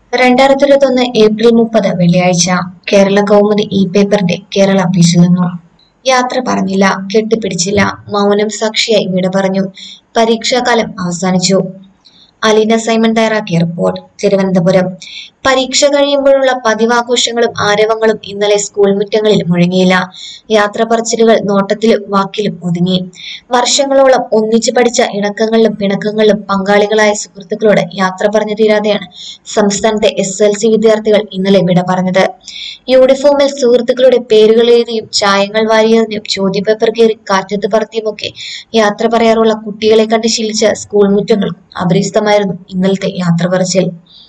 രണ്ടായിരത്തി ഇരുപത്തൊന്ന് ഏപ്രിൽ മുപ്പത് വെള്ളിയാഴ്ച കേരള കൗമുദി ഇ പേപ്പറിന്റെ കേരള ഓഫീസിൽ നിന്നു യാത്ര പറഞ്ഞില്ല കെട്ടിപ്പിടിച്ചില്ല മൗനം സാക്ഷിയായി വിട പറഞ്ഞു പരീക്ഷാകാലം അവസാനിച്ചു അലീന സൈമൺ തയ്യാറാക്കിയ റിപ്പോർട്ട് തിരുവനന്തപുരം പരീക്ഷ കഴിയുമ്പോഴുള്ള പതിവാഘോഷങ്ങളും ആരവങ്ങളും ഇന്നലെ സ്കൂൾ മുറ്റങ്ങളിൽ മുഴങ്ങിയില്ല യാത്ര പറച്ചിലുകൾ നോട്ടത്തിലും വാക്കിലും ഒതുങ്ങി വർഷങ്ങളോളം ഒന്നിച്ചു പഠിച്ച ഇണക്കങ്ങളിലും പിണക്കങ്ങളിലും പങ്കാളികളായ സുഹൃത്തുക്കളോട് യാത്ര പറഞ്ഞു തീരാതെയാണ് സംസ്ഥാനത്തെ എസ് എൽ സി വിദ്യാർത്ഥികൾ ഇന്നലെ വിട പറഞ്ഞത് യൂണിഫോമിൽ സുഹൃത്തുക്കളുടെ പേരുകൾ എഴുതിയും ചായങ്ങൾ വാരിയെറിഞ്ഞും ചോദ്യപേപ്പർ കയറി കാറ്റത്ത് പറത്തിയുമൊക്കെ യാത്ര പറയാറുള്ള കുട്ടികളെ കണ്ട് ശീലിച്ച സ്കൂൾ മുറ്റങ്ങൾക്കും അപരിചിതമായിരുന്നു ഇന്നലത്തെ യാത്ര പറച്ചിൽ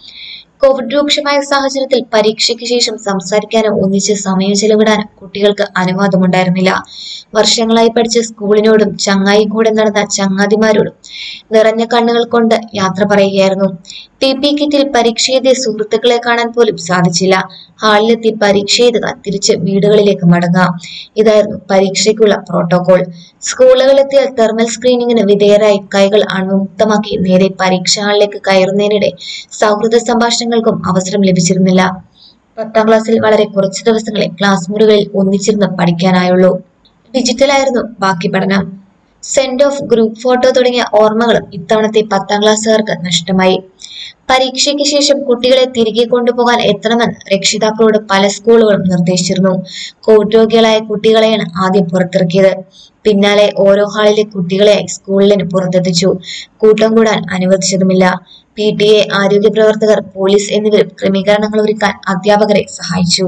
കോവിഡ് രൂക്ഷമായ സാഹചര്യത്തിൽ പരീക്ഷയ്ക്ക് ശേഷം സംസാരിക്കാനോ ഒന്നിച്ച് സമയം ചെലവിടാനോ കുട്ടികൾക്ക് അനുവാദമുണ്ടായിരുന്നില്ല വർഷങ്ങളായി പഠിച്ച സ്കൂളിനോടും ചങ്ങായി കൂടെ നടന്ന ചങ്ങാതിമാരോടും നിറഞ്ഞ കണ്ണുകൾ കൊണ്ട് യാത്ര പറയുകയായിരുന്നു പി പി കിറ്റിൽ പരീക്ഷ എഴുതിയ സുഹൃത്തുക്കളെ കാണാൻ പോലും സാധിച്ചില്ല ഹാളിലെത്തി പരീക്ഷ എഴുതുക തിരിച്ച് വീടുകളിലേക്ക് മടങ്ങുക ഇതായിരുന്നു പരീക്ഷയ്ക്കുള്ള പ്രോട്ടോകോൾ സ്കൂളുകളിലെത്തിയാൽ തെർമൽ സ്ക്രീനിങ്ങിന് വിധേയരായി കൈകൾ അണുമുക്തമാക്കി നേരെ പരീക്ഷാ ഹാളിലേക്ക് കയറുന്നതിനിടെ സൗഹൃദ സംഭാഷണങ്ങൾക്കും അവസരം ലഭിച്ചിരുന്നില്ല പത്താം ക്ലാസ്സിൽ വളരെ കുറച്ച് ദിവസങ്ങളെ ക്ലാസ് മുറികളിൽ ഒന്നിച്ചിരുന്ന് പഠിക്കാനായുള്ളൂ ഡിജിറ്റലായിരുന്നു ബാക്കി പഠനം സെൻഡ് ഓഫ് ഗ്രൂപ്പ് ഫോട്ടോ തുടങ്ങിയ ഓർമ്മകളും ഇത്തവണത്തെ പത്താം ക്ലാസ്സുകാർക്ക് നഷ്ടമായി പരീക്ഷയ്ക്ക് ശേഷം കുട്ടികളെ തിരികെ കൊണ്ടുപോകാൻ എത്തണമെന്ന് രക്ഷിതാക്കളോട് പല സ്കൂളുകളും നിർദ്ദേശിച്ചിരുന്നു കോവിഡ് രോഗികളായ കുട്ടികളെയാണ് ആദ്യം പുറത്തിറക്കിയത് പിന്നാലെ ഓരോ ഹാളിലെ കുട്ടികളെയായി സ്കൂളിന് പുറത്തെത്തിച്ചു കൂട്ടം കൂടാൻ അനുവദിച്ചതുമില്ല പി ടി എ ആരോഗ്യ പ്രവർത്തകർ പോലീസ് എന്നിവരും ക്രമീകരണങ്ങൾ ഒരുക്കാൻ അധ്യാപകരെ സഹായിച്ചു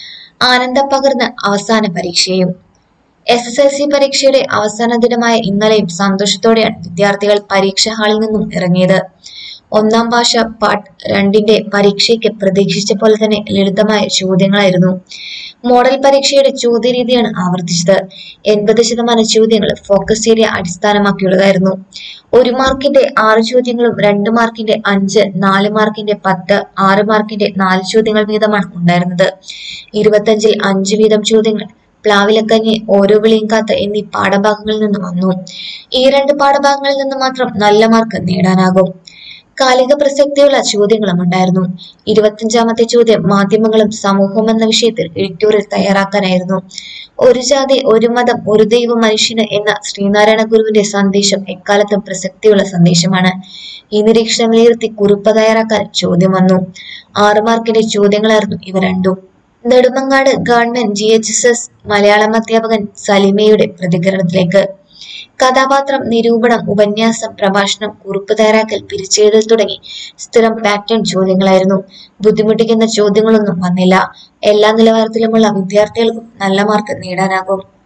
ആനന്ദം പകർന്ന് അവസാന പരീക്ഷയും എസ് എസ് എൽ സി പരീക്ഷയുടെ അവസാന ദിനമായ ഇന്നലെയും സന്തോഷത്തോടെയാണ് വിദ്യാർത്ഥികൾ പരീക്ഷാ ഹാളിൽ നിന്നും ഇറങ്ങിയത് ഒന്നാം ഭാഷ പാർട്ട് രണ്ടിന്റെ പരീക്ഷയ്ക്ക് പ്രതീക്ഷിച്ച പോലെ തന്നെ ലളിതമായ ചോദ്യങ്ങളായിരുന്നു മോഡൽ പരീക്ഷയുടെ ചോദ്യരീതിയാണ് ആവർത്തിച്ചത് എൺപത് ശതമാനം ചോദ്യങ്ങൾ ഫോക്കസ് ഏരിയ അടിസ്ഥാനമാക്കിയുള്ളതായിരുന്നു ഒരു മാർക്കിന്റെ ആറ് ചോദ്യങ്ങളും രണ്ട് മാർക്കിന്റെ അഞ്ച് നാല് മാർക്കിന്റെ പത്ത് ആറ് മാർക്കിന്റെ നാല് ചോദ്യങ്ങൾ വീതമാണ് ഉണ്ടായിരുന്നത് ഇരുപത്തഞ്ചിൽ അഞ്ച് വീതം ചോദ്യങ്ങൾ പ്ലാവിലക്കഞ്ഞി ഓരോ വിളിയും കാത്ത് എന്നീ പാഠഭാഗങ്ങളിൽ നിന്ന് വന്നു ഈ രണ്ട് പാഠഭാഗങ്ങളിൽ നിന്ന് മാത്രം നല്ല മാർക്ക് നേടാനാകും കാലിക പ്രസക്തിയുള്ള ചോദ്യങ്ങളും ഉണ്ടായിരുന്നു ഇരുപത്തിയഞ്ചാമത്തെ ചോദ്യം മാധ്യമങ്ങളും സമൂഹവും എന്ന വിഷയത്തിൽ എഡിറ്റോറിയൽ തയ്യാറാക്കാനായിരുന്നു ഒരു ജാതി ഒരു മതം ഒരു ദൈവം മനുഷ്യന് എന്ന ശ്രീനാരായണ ഗുരുവിന്റെ സന്ദേശം എക്കാലത്തും പ്രസക്തിയുള്ള സന്ദേശമാണ് ഈ നിരീക്ഷണം വിലയിരുത്തി കുറിപ്പ് തയ്യാറാക്കാൻ ചോദ്യം വന്നു ആറ് മാർക്കിന്റെ ചോദ്യങ്ങളായിരുന്നു ഇവ രണ്ടും Nedumangad government G H S S Malayalam അധ്യാപകൻ സലിമയുടെ പ്രതികരണത്തിലേക്ക് കഥാപാത്രം നിരൂപണം ഉപന്യാസം പ്രഭാഷണം കുറിപ്പ് തയ്യാറാക്കൽ പിരിച്ചെഴുതൽ തുടങ്ങി സ്ഥിരം പാറ്റേൺ ചോദ്യങ്ങളായിരുന്നു ബുദ്ധിമുട്ടിക്കുന്ന ചോദ്യങ്ങളൊന്നും വന്നില്ല എല്ലാ നിലവാരത്തിലുമുള്ള വിദ്യാർത്ഥികൾക്കും നല്ല മാർക്ക് നേടാനാകും